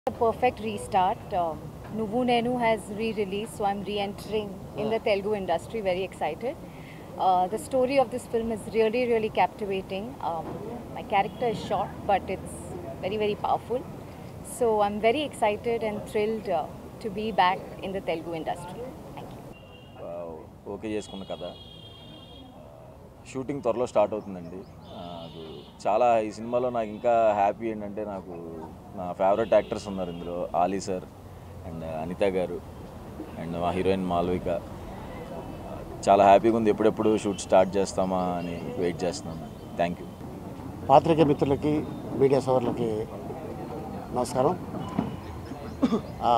A perfect restart. Um, Nuvu Nenu has re-released, so I'm re-entering in the Telugu industry. Very excited. Uh, the story of this film is really, really captivating. Um, my character is short, but it's very, very powerful. So I'm very excited and thrilled uh, to be back in the Telugu industry. Thank you. Wow, okay చేసుకున్న కథ shooting త్వరలో start అవుతుందండి నాకు చాలా ఈ సినిమాలో నాకు ఇంకా హ్యాపీ ఏంటంటే నాకు నా ఫేవరెట్ యాక్టర్స్ ఉన్నారు ఇందులో ఆలీ సార్ అండ్ అనిత గారు అండ్ మా హీరోయిన్ మాల్విక చాలా హ్యాపీగా ఉంది ఎప్పుడెప్పుడు షూట్ స్టార్ట్ చేస్తామా అని వెయిట్ చేస్తున్నాను థ్యాంక్ యూ పాత్రిక మిత్రులకి మీడియా సోదరులకి నమస్కారం ఆ,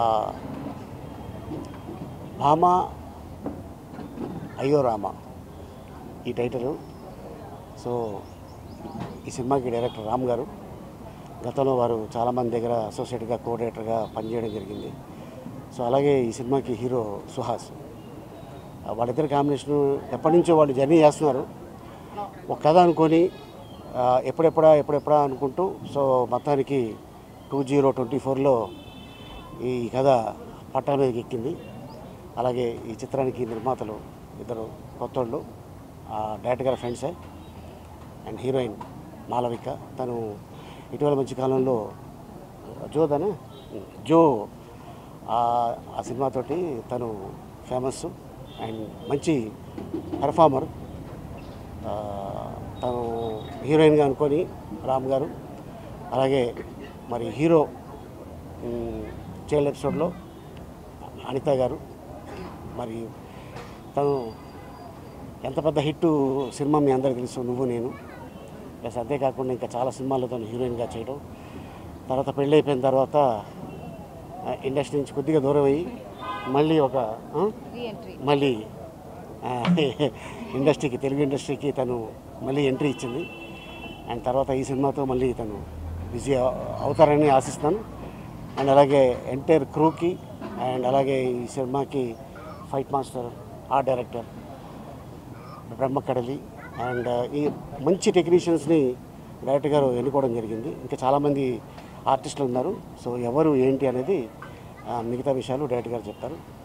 భామ అయ్యో రామ ఈ టైటిల్ సో ఈ సినిమాకి డైరెక్టర్ రామ్ గారు గతంలో వారు చాలామంది దగ్గర అసోసియేట్గా కోఆర్డినేటర్గా పనిచేయడం జరిగింది సో అలాగే ఈ సినిమాకి హీరో సుహాస్ ఆ, వాళ్ళిద్దరి కాంబినేషన్ ఎప్పటి నుంచో వాళ్ళు జర్నీ చేస్తున్నారు ఒక కథ అనుకొని ఆ, ఎప్పుడెప్పుడా ఎప్పుడెప్పుడా అనుకుంటూ సో మొత్తానికి టూ జీరో ట్వంటీ ఫోర్లో ఈ కథ పట్టా మీదకి ఎక్కింది అలాగే ఈ చిత్రానికి నిర్మాతలు ఇద్దరు కొత్తోళ్ళు ఆ, డైరెక్టర్ గారి ఫ్రెండ్సే అండ్ హీరోయిన్ మాలవిక తను ఇటీవల మంచి కాలంలో జోదనే జో ఆ ఆ సినిమాతోటి తను ఫేమస్ అండ్ మంచి పెర్ఫార్మర్ ఆ, తను హీరోయిన్గా అనుకొని రామ్ గారు అలాగే మరి హీరో చైల్డ్ ఎపిసోడ్లో అనిత గారు మరి తను ఎంత పెద్ద హిట్ సినిమా మీ అందరికీ తెలుసు నువ్వు నేను ప్లస్ అంతేకాకుండా ఇంకా చాలా సినిమాల్లో తను హీరోయిన్గా చేయడం తర్వాత పెళ్ళి అయిపోయిన తర్వాత ఆ, ఇండస్ట్రీ నుంచి కొద్దిగా దూరం అయ్యి మళ్ళీ ఒక ఆ? Re-entry. మళ్ళీ ఆ, ఇండస్ట్రీకి తెలుగు ఇండస్ట్రీకి తను మళ్ళీ ఎంట్రీ ఇచ్చింది అండ్ తర్వాత ఈ సినిమాతో మళ్ళీ తను బిజీ అవ- అవుతారని ఆశిస్తున్నాను అండ్ అలాగే ఎంటైర్ క్రూకి అండ్ అలాగే ఈ సినిమాకి fight master art director Brahmakadali and ఈ మంచి టెక్నీషియన్స్ని డైరెక్టర్ గారు ఎన్నుకోవడం జరిగింది ఇంకా చాలామంది ఆర్టిస్టులు ఉన్నారు సో ఎవరు ఏంటి అనేది ఆ, మిగతా విషయాలు డైరెక్టర్ గారు చెప్తారు